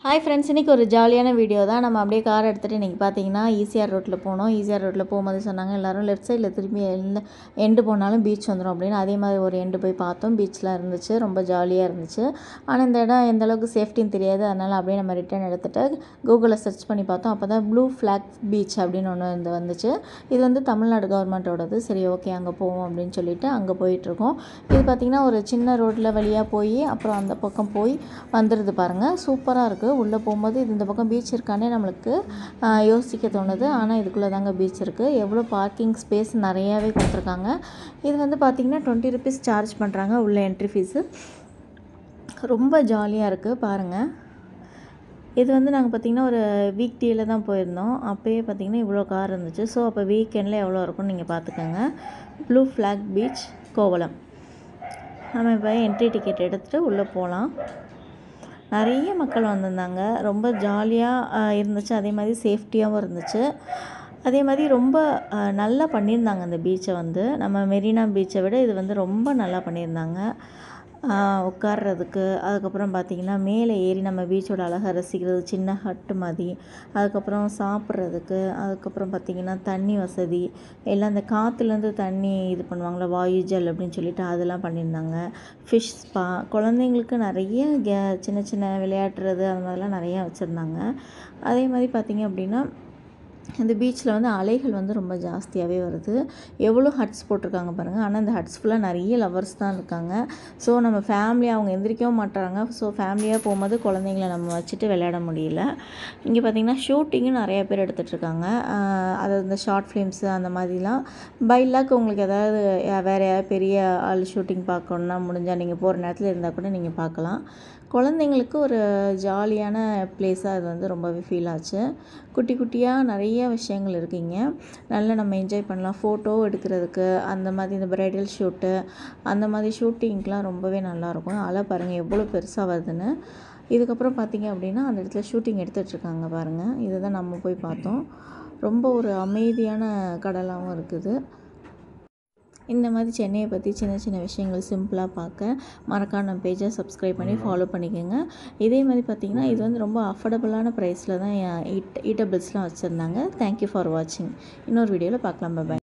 hi friends இன்றைக்கி ஒரு ஜாலியான வீடியோ தான் நம்ம அப்படியே கார் எடுத்துகிட்டு இன்றைக்கி பார்த்தீங்கன்னா ஈசிஆர் ரோட்டில் போனோம் ஈசிஆர் ரோட்டில் போகும்போது சொன்னாங்க எல்லோரும் லெஃப்ட் சைடில் திரும்பி எந்த எண்டு போனாலும் பீச் வந்துடும் அப்படின்னு அதே மாதிரி ஒரு எண்டு போய் பார்த்தோம் பீச்லாம் இருந்துச்சு ரொம்ப ஜாலியாக இருந்துச்சு ஆனால் இந்த இடம் எந்த அளவுக்கு சேஃப்டின்னு தெரியாது அதனால் அப்படியே நம்ம ரிட்டர்ன் எடுத்துகிட்டு கூகுளில் சர்ச் பண்ணி பார்த்தோம் அப்போ தான் ப்ளூ ஃப்ளாக் பீச் அப்படின்னு ஒன்று வந்து வந்துச்சு இது வந்து தமிழ்நாடு கவர்மெண்ட்டோடது சரி ஓகே அங்கே போவோம் அப்படின்னு சொல்லிட்டு அங்கே போயிட்டுருக்கோம் இது பார்த்திங்கன்னா ஒரு சின்ன ரோட்டில் வழியாக போய் அப்புறம் அந்த பக்கம் போய் வந்துடுது பாருங்கள் சூப்பராக இருக்குது உள்ளே போகும்போது இது இந்த பக்கம் பீச் இருக்கானே நம்மளுக்கு ஆஹ், யோசிக்க தோணுது ஆனால் இதுக்குள்ளே தாங்க பீச் இருக்குது எவ்வளோ பார்க்கிங் ஸ்பேஸ் நிறையாவே கொடுத்துருக்காங்க இது வந்து பார்த்திங்கன்னா டுவெண்ட்டி ருபீஸ் சார்ஜ் பண்ணுறாங்க உள்ள என்ட்ரி ஃபீஸு ரொம்ப ஜாலியாக இருக்குது பாருங்கள் இது வந்து நாங்கள் பார்த்திங்கன்னா ஒரு வீக் டேயில் தான் போயிருந்தோம் அப்போயே பார்த்திங்கன்னா இவ்வளோ கார் இருந்துச்சு ஸோ அப்போ வீக்கெண்டில் எவ்வளோ இருக்கும்னு நீங்கள் பார்த்துக்கோங்க ப்ளூ ஃப்ளாக் பீச் கோவளம் நம்ம இப்போ என்ட்ரி டிக்கெட் எடுத்துகிட்டு உள்ளே போகலாம் நிறைய மக்கள் வந்திருந்தாங்க ரொம்ப ஜாலியாக இருந்துச்சு அதே மாதிரி சேஃப்டியாகவும் இருந்துச்சு அதே மாதிரி ரொம்ப அஹ், நல்லா பண்ணியிருந்தாங்க அந்த பீச்சை வந்து நம்ம மெரினா பீச்சை விட இது வந்து ரொம்ப நல்லா பண்ணியிருந்தாங்க அஹ், உட்கார்றதுக்கு அதுக்கப்புறம் பார்த்திங்கன்னா மேலே ஏறி நம்ம பீச்சோட அழகை ரசிக்கிறது சின்ன ஹட்டு மாதிரி அதுக்கப்புறம் சாப்பிட்றதுக்கு அதுக்கப்புறம் பார்த்திங்கன்னா தண்ணி வசதி எல்லாம் அந்த காற்றுலேருந்து தண்ணி இது பண்ணுவாங்களே வாயு ஜல் அப்படின்னு சொல்லிட்டு அதெல்லாம் பண்ணியிருந்தாங்க ஃபிஷ் ஸ்பா குழந்தைங்களுக்கு நிறைய கே சின்ன சின்ன விளையாடுறது அந்த மாதிரிலாம் நிறையா வச்சுருந்தாங்க அதே மாதிரி பார்த்திங்க அப்படின்னா இந்த பீச்சில் வந்து அலைகள் வந்து ரொம்ப ஜாஸ்தியாகவே வருது எவ்வளோ ஹட்ஸ் போட்டிருக்காங்க பாருங்கள் ஆனால் இந்த ஹட்ஸ் ஃபுல்லாக நிறைய லவர்ஸ் தான் இருக்காங்க ஸோ நம்ம ஃபேமிலியாக அவங்க எந்திரிக்கவும் மாட்டாங்க ஸோ ஃபேமிலியாக போகும்போது குழந்தைங்கள நம்ம வச்சுட்டு விளையாட முடியல இங்கே பார்த்திங்கன்னா ஷூட்டிங்கும் நிறைய பேர் எடுத்துகிட்டு இருக்காங்க ஆஹ் அதாவது இந்த ஷார்ட் ஃபிலிம்ஸு அந்த மாதிரிலாம் பை லக் உங்களுக்கு ஏதாவது யா- வேறு யாராவது பெரிய ஆள் ஷூட்டிங் பார்க்கணுன்னா முடிஞ்சால் நீங்கள் போகிற நேரத்தில் இருந்தால் கூட நீங்கள் பார்க்கலாம் குழந்தைங்களுக்கு ஒரு ஜாலியான பிளேஸாக இது வந்து ரொம்பவே ஃபீல் ஆச்சு குட்டி குட்டியாக நிறைய விஷயங்கள் இருக்குங்க நல்லா நம்ம என்ஜாய் பண்ணலாம் ஃபோட்டோ எடுக்கிறதுக்கு அந்த மாதிரி இந்த பிரைடல் ஷூட்டு அந்த மாதிரி ஷூட்டிங்க்கெலாம் ரொம்பவே நல்லாயிருக்கும் அலை பாருங்கள் எவ்வளோ பெருசாக வருதுன்னு இதுக்கப்புறம் பார்த்தீங்க அப்படின்னா அந்த இடத்துல ஷூட்டிங் எடுத்துகிட்ருக்காங்க பாருங்கள் இதை தான் நம்ம போய் பார்த்தோம் ரொம்ப ஒரு அமைதியான கடலாகவும் இருக்குது இந்த மாதிரி சென்னையை பற்றி சின்ன சின்ன விஷயங்கள் சிம்பிளாக பார்க்க மறக்காம நம்ம பேஜை சப்ஸ்கிரைப் பண்ணி ஃபாலோ பண்ணிக்கோங்க இதே மாதிரி பார்த்தீங்கன்னா இது வந்து ரொம்ப அஃபோர்டபுளான ப்ரைஸில் தான் ஈட் ஈட்டபிள்ஸ்லாம் வச்சுருந்தாங்க தேங்க்யூ ஃபார் வாட்சிங் இன்னொரு வீடியோவில் பார்க்கலாம் பாய்